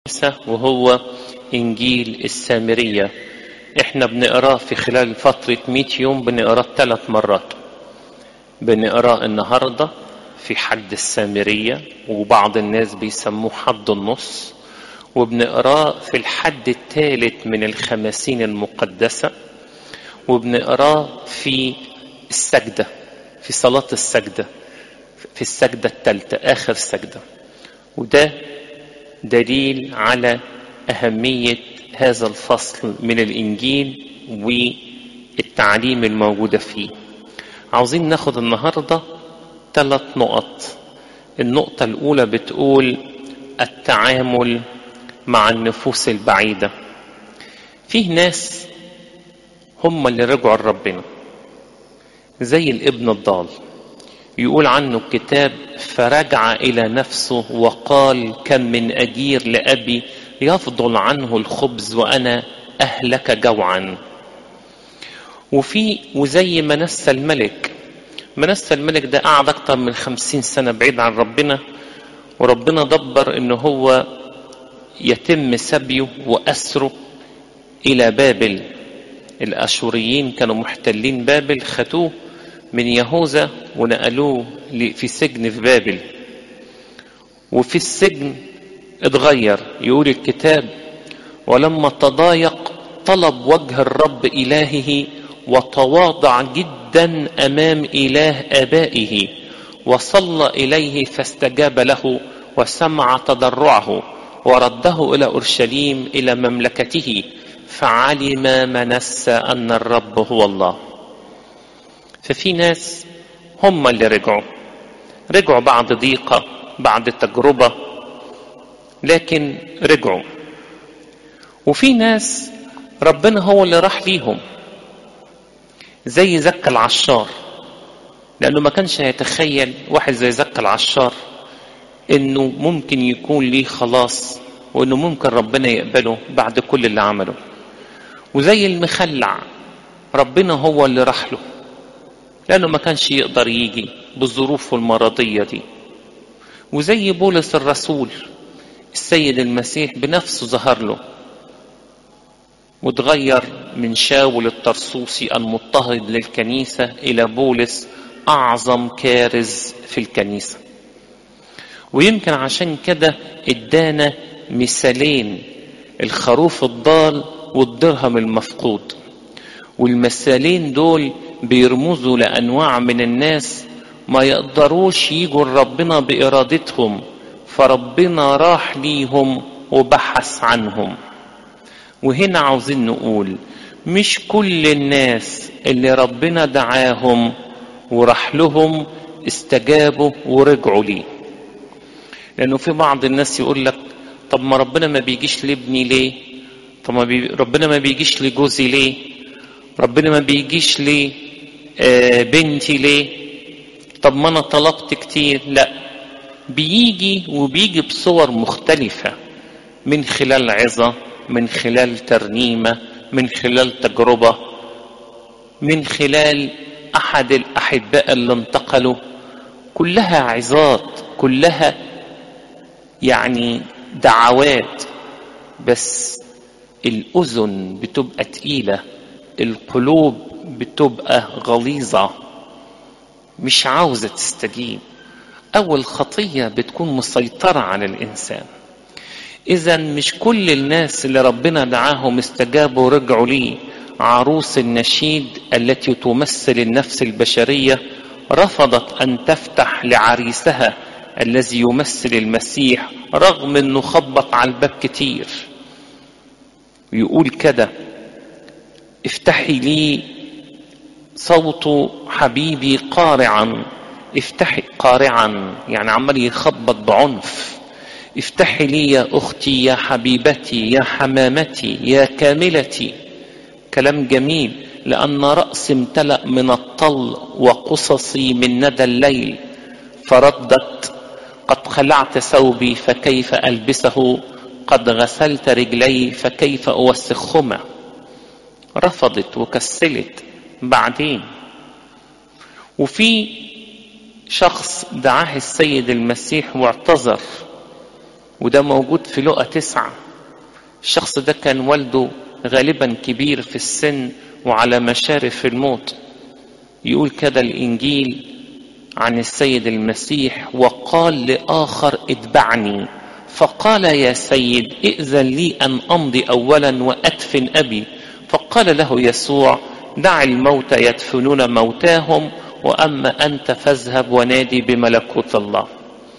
وهو إنجيل السامرية احنا بنقراه في خلال فترة 100 يوم بنقراه ثلاث مرات بنقراه النهاردة في حد السامرية وبعض الناس بيسموه حد النص وبنقراه في الحد الثالث من الخمسين المقدسة وبنقراه في السجدة في صلاة السجدة في السجدة الثالثة آخر سجدة وده دليل على أهمية هذا الفصل من الإنجيل والتعليم الموجودة فيه عاوزين ناخد النهاردة ثلاث نقط النقطة الأولى بتقول التعامل مع النفوس البعيدة فيه ناس هم اللي رجعوا لربنا زي الابن الضال يقول عنه الكتاب فرجع إلى نفسه وقال كم من أجير لأبي يفضل عنه الخبز وأنا أهلك جوعا وفي وزي منسى الملك منسى الملك ده قعد أكتر من خمسين سنة بعيد عن ربنا وربنا دبر إن هو يتم سبيه وأسره إلى بابل الأشوريين كانوا محتلين بابل خدوه من يهوذا ونقلوه في سجن في بابل وفي السجن اتغير يقول الكتاب ولما تضايق طلب وجه الرب إلهه وتواضع جدا أمام إله آبائه وصلى إليه فاستجاب له وسمع تضرعه ورده إلى أورشليم إلى مملكته فعلم منسى أن الرب هو الله ففي ناس هم اللي رجعوا رجعوا بعد ضيقة بعد تجربة لكن رجعوا وفي ناس ربنا هو اللي راح ليهم زي زكى العشار لأنه ما كانش هيتخيل واحد زي زكى العشار إنه ممكن يكون ليه خلاص وإنه ممكن ربنا يقبله بعد كل اللي عمله وزي المخلع ربنا هو اللي راح له لأنه ما كانش يقدر يجي بظروفه المرضية دي وزي بولس الرسول السيد المسيح بنفسه ظهر له وتغير من شاول الطرسوسي المضطهد للكنيسة إلى بولس أعظم كارز في الكنيسة ويمكن عشان كده ادانا مثالين الخروف الضال والدرهم المفقود والمثالين دول بيرمزوا لأنواع من الناس ما يقدروش يجوا لربنا بإرادتهم فربنا راح ليهم وبحث عنهم وهنا عاوزين نقول مش كل الناس اللي ربنا دعاهم وراح لهم استجابوا ورجعوا ليه لانه في بعض الناس يقول لك طب ما ربنا ما بيجيش لابني ليه طب ما بي... ربنا ما بيجيش لجوزي ليه ربنا ما بيجيش لبنتي ليه طب ما انا طلبت كتير لا بيجي وبيجي بصور مختلفة من خلال عظة من خلال ترنيمة من خلال تجربة من خلال أحد الأحباء اللي انتقلوا كلها عظات كلها يعني دعوات بس الأذن بتبقى تقيلة القلوب بتبقى غليظة مش عاوزة تستجيب أول خطية بتكون مسيطرة على الإنسان إذا مش كل الناس اللي ربنا دعاهم استجابوا ورجعوا ليه عروس النشيد التي تمثل النفس البشرية رفضت أن تفتح لعريسها الذي يمثل المسيح رغم أنه خبط على الباب كتير ويقول كده افتحي لي صوت حبيبي قارعا افتحي قارعا يعني عمال يخبط بعنف افتحي لي يا اختي يا حبيبتي يا حمامتي يا كاملتي كلام جميل لان راسي امتلا من الطل وقصصي من ندى الليل فردت قد خلعت ثوبي فكيف البسه قد غسلت رجلي فكيف اوسخهما رفضت وكسلت بعدين وفي شخص دعاه السيد المسيح واعتذر وده موجود في لقى تسعة الشخص ده كان والده غالبا كبير في السن وعلى مشارف الموت يقول كده الإنجيل عن السيد المسيح وقال لآخر اتبعني فقال يا سيد ائذن لي أن أمضي أولا وأدفن أبي فقال له يسوع دع الموتى يدفنون موتاهم وأما أنت فاذهب ونادي بملكوت الله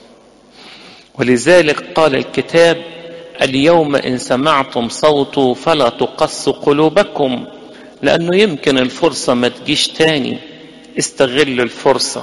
ولذلك قال الكتاب اليوم إن سمعتم صوته فلا تقص قلوبكم لأنه يمكن الفرصة ما تجيش تاني استغل الفرصة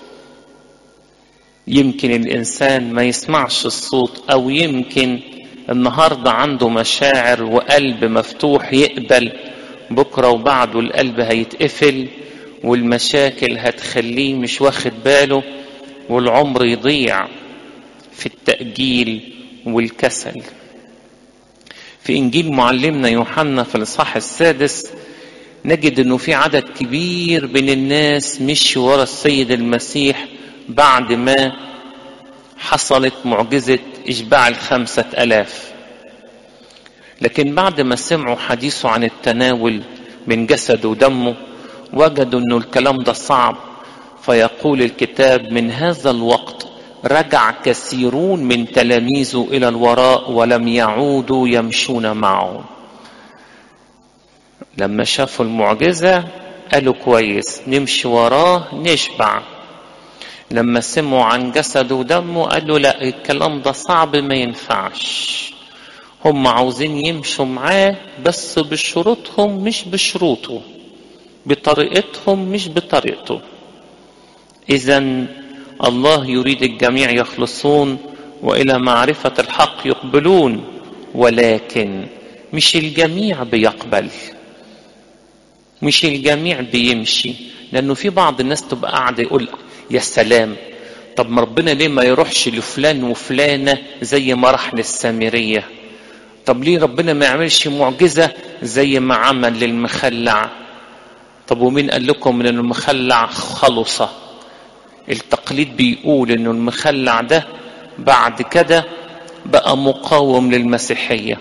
يمكن الإنسان ما يسمعش الصوت أو يمكن النهاردة عنده مشاعر وقلب مفتوح يقبل بكرة وبعده القلب هيتقفل والمشاكل هتخليه مش واخد باله والعمر يضيع في التأجيل والكسل في إنجيل معلمنا يوحنا في الإصحاح السادس نجد إنه في عدد كبير من الناس مشي ورا السيد المسيح بعد ما حصلت معجزة إشباع الخمسة ألاف لكن بعد ما سمعوا حديثه عن التناول من جسده ودمه وجدوا أنه الكلام ده صعب فيقول الكتاب من هذا الوقت رجع كثيرون من تلاميذه إلى الوراء ولم يعودوا يمشون معه لما شافوا المعجزة قالوا كويس نمشي وراه نشبع لما سمعوا عن جسده ودمه قالوا لا الكلام ده صعب ما ينفعش هم عاوزين يمشوا معاه بس بشروطهم مش بشروطه بطريقتهم مش بطريقته اذا الله يريد الجميع يخلصون والى معرفه الحق يقبلون ولكن مش الجميع بيقبل مش الجميع بيمشي لانه في بعض الناس تبقى قاعده يقول يا سلام طب ما ربنا ليه ما يروحش لفلان وفلانه زي ما راح للسامريه طب ليه ربنا ما يعملش معجزه زي ما عمل للمخلع طب ومين قال لكم ان المخلع خلصه التقليد بيقول انه المخلع ده بعد كده بقى مقاوم للمسيحيه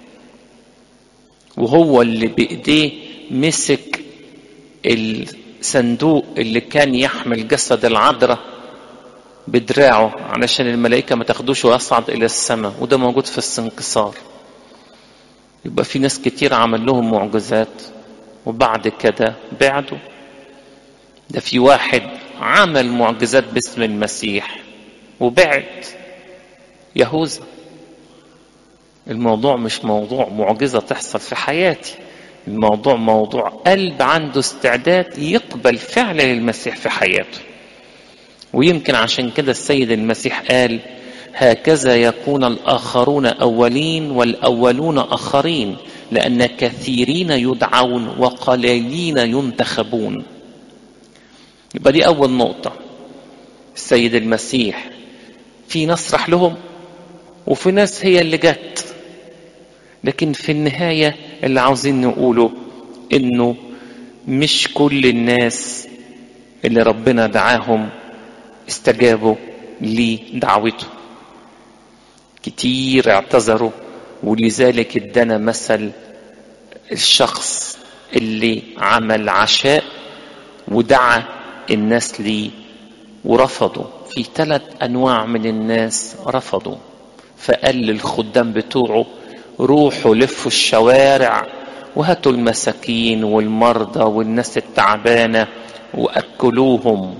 وهو اللي بايديه مسك الصندوق اللي كان يحمل جسد العذراء بدراعه علشان الملائكة ما تاخدوش ويصعد إلى السماء وده موجود في السنكسار يبقى في ناس كتير عمل لهم معجزات وبعد كده بعدوا ده في واحد عمل معجزات باسم المسيح وبعد يهوذا الموضوع مش موضوع معجزة تحصل في حياتي الموضوع موضوع قلب عنده استعداد يقبل فعلا المسيح في حياته ويمكن عشان كده السيد المسيح قال هكذا يكون الآخرون أولين والأولون آخرين لأن كثيرين يدعون وقليلين ينتخبون يبقى دي أول نقطة السيد المسيح في ناس راح لهم وفي ناس هي اللي جت لكن في النهاية اللي عاوزين نقوله انه مش كل الناس اللي ربنا دعاهم استجابوا لدعوته كتير اعتذروا ولذلك ادانا مثل الشخص اللي عمل عشاء ودعا الناس ليه ورفضوا في ثلاث انواع من الناس رفضوا فقال للخدام بتوعه روحوا لفوا الشوارع وهاتوا المساكين والمرضى والناس التعبانه واكلوهم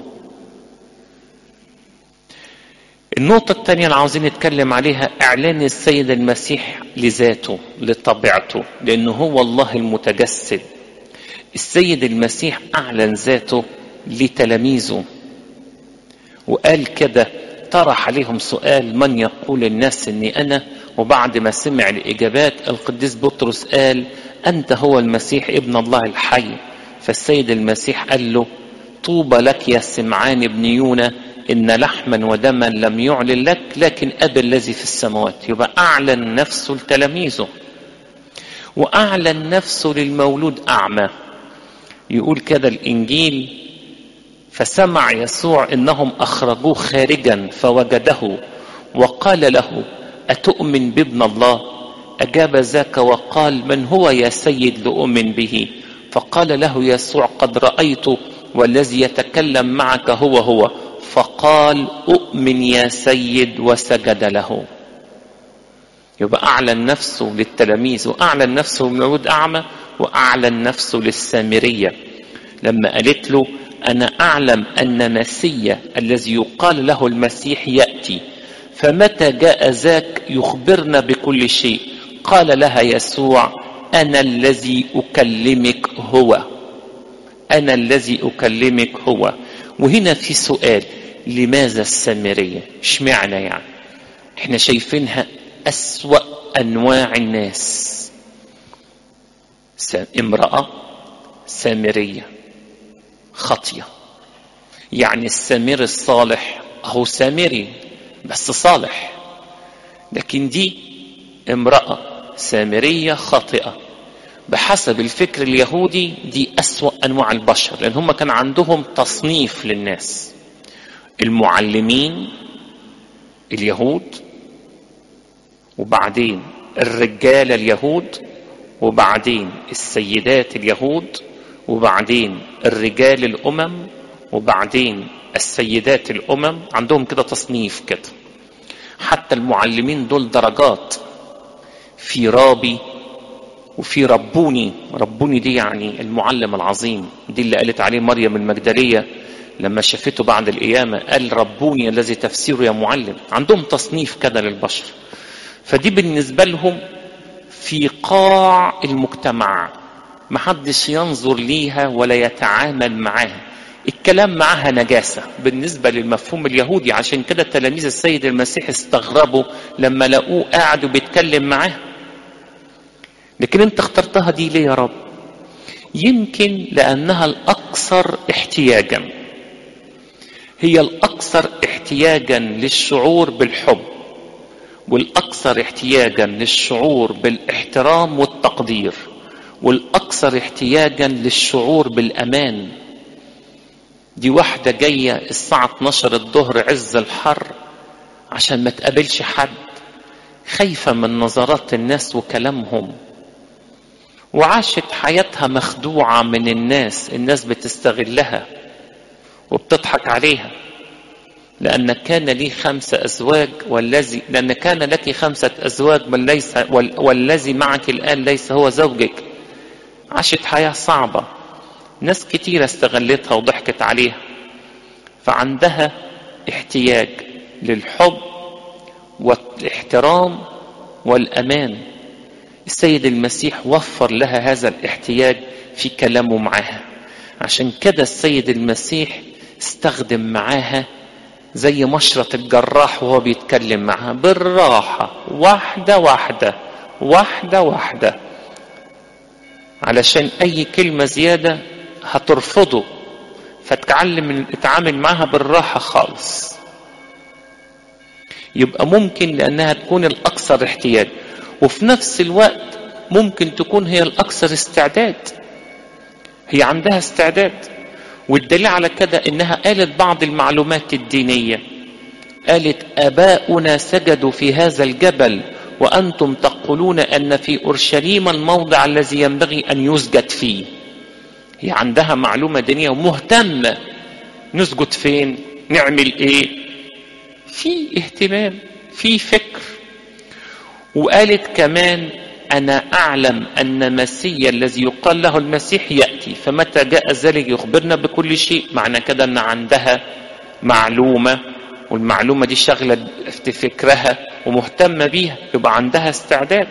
النقطة الثانية اللي عاوزين نتكلم عليها إعلان السيد المسيح لذاته لطبيعته لأنه هو الله المتجسد السيد المسيح أعلن ذاته لتلاميذه وقال كده طرح عليهم سؤال من يقول الناس اني انا وبعد ما سمع الاجابات القديس بطرس قال انت هو المسيح ابن الله الحي فالسيد المسيح قال له طوبى لك يا سمعان ابن يونا ان لحما ودما لم يعلن لك لكن ابي الذي في السماوات يبقى اعلن نفسه لتلاميذه واعلن نفسه للمولود اعمى يقول كده الانجيل فسمع يسوع انهم اخرجوه خارجا فوجده وقال له أتؤمن بابن الله أجاب ذاك وقال من هو يا سيد لأؤمن به فقال له يسوع قد رأيت والذي يتكلم معك هو هو فقال أؤمن يا سيد وسجد له يبقى أعلن نفسه للتلاميذ وأعلن نفسه لمولود أعمى وأعلن نفسه للسامرية لما قالت له أنا أعلم أن مسيا الذي يقال له المسيح يأتي فمتى جاء ذاك يخبرنا بكل شيء قال لها يسوع أنا الذي أكلمك هو أنا الذي أكلمك هو وهنا في سؤال لماذا السامرية اشمعنى يعني احنا شايفينها أسوأ أنواع الناس امرأة سامرية خطية يعني السامر الصالح هو سامري بس صالح لكن دي امرأة سامرية خاطئة بحسب الفكر اليهودي دي أسوأ أنواع البشر لأن هم كان عندهم تصنيف للناس المعلمين اليهود وبعدين الرجال اليهود وبعدين السيدات اليهود وبعدين الرجال الأمم وبعدين السيدات الأمم عندهم كده تصنيف كده حتى المعلمين دول درجات في رابي وفي ربوني ربوني دي يعني المعلم العظيم دي اللي قالت عليه مريم المجدلية لما شافته بعد القيامة قال ربوني الذي تفسيره يا معلم عندهم تصنيف كده للبشر فدي بالنسبة لهم في قاع المجتمع محدش ينظر ليها ولا يتعامل معاها الكلام معها نجاسة بالنسبة للمفهوم اليهودي عشان كده تلاميذ السيد المسيح استغربوا لما لقوه قاعد وبيتكلم معاه لكن انت اخترتها دي ليه يا رب يمكن لأنها الأكثر احتياجا هي الأكثر احتياجا للشعور بالحب والأكثر احتياجا للشعور بالاحترام والتقدير والأكثر احتياجا للشعور بالأمان دي واحدة جاية الساعة 12 الظهر عز الحر عشان ما تقابلش حد خايفة من نظرات الناس وكلامهم وعاشت حياتها مخدوعة من الناس الناس بتستغلها وبتضحك عليها لأن كان لي خمسة أزواج والذي لأن كان لك خمسة أزواج بل ليس والذي معك الآن ليس هو زوجك عاشت حياة صعبة ناس كتيرة استغلتها وضحكت عليها فعندها احتياج للحب والاحترام والأمان السيد المسيح وفر لها هذا الاحتياج في كلامه معاها عشان كده السيد المسيح استخدم معاها زي مشرط الجراح وهو بيتكلم معها بالراحة واحدة واحدة واحدة واحدة علشان أي كلمة زيادة هترفضه فتعلم تتعامل معاها بالراحة خالص يبقى ممكن لأنها تكون الأكثر احتياج وفي نفس الوقت ممكن تكون هي الأكثر استعداد هي عندها استعداد والدليل على كده انها قالت بعض المعلومات الدينية قالت اباؤنا سجدوا في هذا الجبل وانتم تقولون ان في اورشليم الموضع الذي ينبغي ان يسجد فيه هي عندها معلومة دينية ومهتمة نسجد فين نعمل ايه في اهتمام في فكر وقالت كمان أنا أعلم أن مسيا الذي يقال له المسيح يأتي فمتى جاء ذلك يخبرنا بكل شيء معنى كده أن عندها معلومة والمعلومة دي شغلة في فكرها ومهتمة بيها يبقى عندها استعداد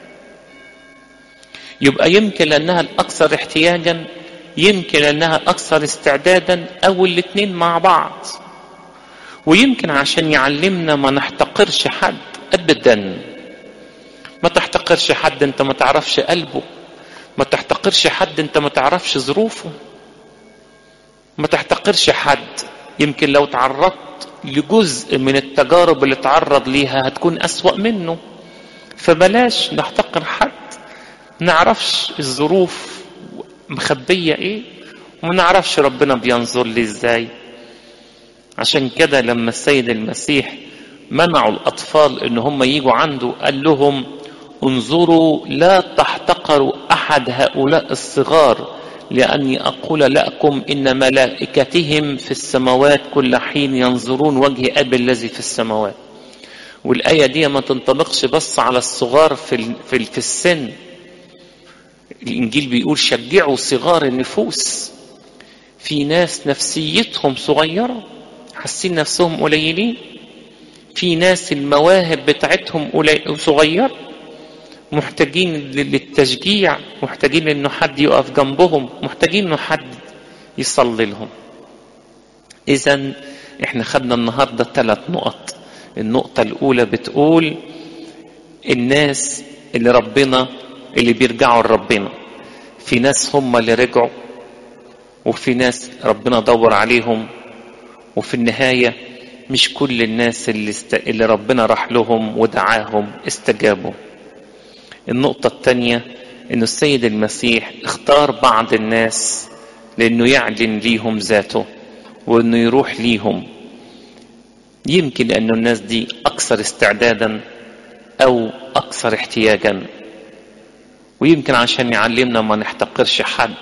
يبقى يمكن لأنها الأكثر احتياجا يمكن لأنها الأكثر استعدادا أو الاتنين مع بعض ويمكن عشان يعلمنا ما نحتقرش حد أبداً ما تحتقرش حد انت ما تعرفش قلبه ما تحتقرش حد انت ما تعرفش ظروفه ما تحتقرش حد يمكن لو تعرضت لجزء من التجارب اللي تعرض ليها هتكون أسوأ منه فبلاش نحتقر حد نعرفش الظروف مخبية ايه وما نعرفش ربنا بينظر لي ازاي عشان كده لما السيد المسيح منعوا الأطفال إن هم يجوا عنده قال لهم انظروا لا تحتقروا أحد هؤلاء الصغار لأني أقول لكم إن ملائكتهم في السماوات كل حين ينظرون وجه أبي الذي في السماوات والآية دي ما تنطبقش بس على الصغار في, في, في السن الإنجيل بيقول شجعوا صغار النفوس في ناس نفسيتهم صغيرة حاسين نفسهم قليلين في ناس المواهب بتاعتهم صغيرة محتاجين للتشجيع محتاجين انه حد يقف جنبهم محتاجين انه حد يصلي لهم اذا احنا خدنا النهارده ثلاث نقط النقطه الاولى بتقول الناس اللي ربنا اللي بيرجعوا لربنا في ناس هم اللي رجعوا وفي ناس ربنا دور عليهم وفي النهايه مش كل الناس اللي, است... اللي ربنا راح لهم ودعاهم استجابوا النقطة الثانية أن السيد المسيح اختار بعض الناس لأنه يعلن ليهم ذاته وأنه يروح ليهم يمكن أن الناس دي أكثر استعدادا أو أكثر احتياجا ويمكن عشان يعلمنا ما نحتقرش حد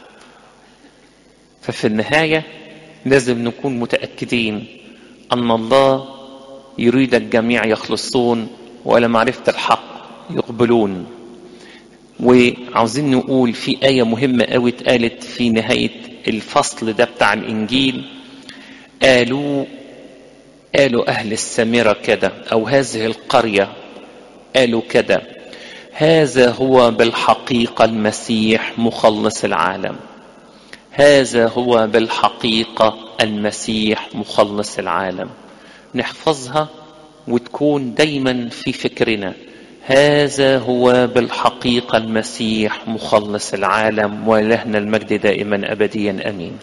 ففي النهاية لازم نكون متأكدين أن الله يريد الجميع يخلصون وإلى معرفة الحق يقبلون وعاوزين نقول في آية مهمة قوي اتقالت في نهاية الفصل ده بتاع الإنجيل قالوا قالوا أهل السامرة كده أو هذه القرية قالوا كده هذا هو بالحقيقة المسيح مخلص العالم هذا هو بالحقيقة المسيح مخلص العالم نحفظها وتكون دايما في فكرنا هذا هو بالحقيقة المسيح مخلص العالم ولهنا المجد دائما أبديا أمين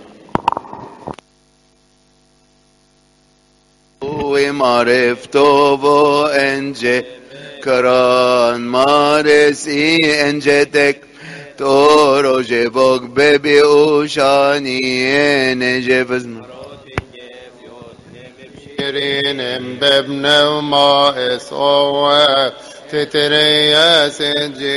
ومعرفته بو انجي كران مارس اي انجتك تورو جيبوك بيبي اوشاني نجي بزمر شيرين بابن وما اسوات تتريا سجي